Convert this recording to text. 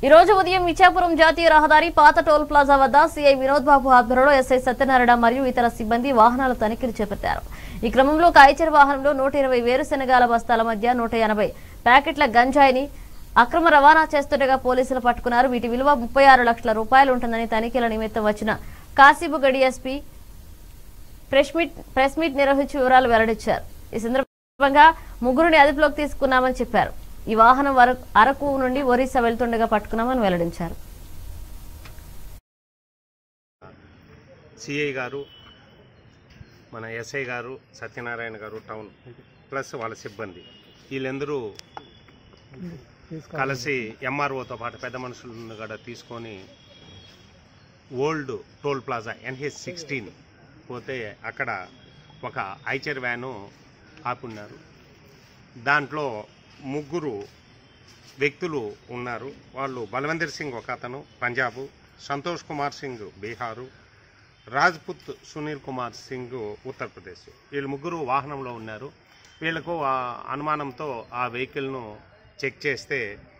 ఈ రోజు ఉదయం ఇచ్చాపురం జాతీయ రహదారి పాత టోల్ ప్లాజా వద్ద సీఐ వినోద్ బాబు ఆధ్వర్యంలో ఎస్ఐ సత్యనారాయణ మరియు ఇతర సిబ్బంది వాహనాల తనిఖీలు చేపట్టారు ఈ క్రమంలో ఒక ఐచర్ వాహనంలో నూట ఇరవై వేరుశెనగాల బస్తాల మధ్య నూట ఎనభై ప్యాకెట్ల గంజాయిని అక్రమ రవాణా చేస్తుండగా పోలీసులు పట్టుకున్నారు వీటి విలువ ముప్పై ఆరు లక్షల రూపాయలు ఉంటుందని తనిఖీల నిమిత్తం వచ్చిన కాశీబుగడి SP press meet press meet నిర్వహించి వివరాలు వెల్లడించారు ఈ సందర్భంగా ముగ్గురిని అదుపులోకి తీసుకున్నామని చెప్పారు ఈ వాహనం వర- అరకు నుండి ఒరిస్సా వెళ్తుండగా పట్టుకున్నామని వెల్లడించారు సిఐ గారు మన ఎస్ఐ గారు సత్యనారాయణ గారు టౌన్ ప్లస్ వాళ్ళ సిబ్బంది వీళ్ళందరూ కలిసి ఎంఆర్ఓతో పాటు పెద్ద మనుషులను కూడా తీసుకొని old toll plaza NH sixteen పోతే అక్కడ ఒక ఐచర్ వ్యాను ఆపున్నారు దాంట్లో ముగ్గురు వ్యక్తులు ఉన్నారు వాళ్ళు బలవంతర్ సింగ్ ఒక అతను పంజాబు సంతోష్ కుమార్ సింగ్ బీహారు రాజ్పుత్ సునీల్ కుమార్ సింగ్ ఉత్తరప్రదేశ్ వీళ్ళు ముగ్గురు వాహనంలో ఉన్నారు వీళ్ళకు ఆ అనుమానంతో ఆ వెహికల్ను చెక్ చేస్తే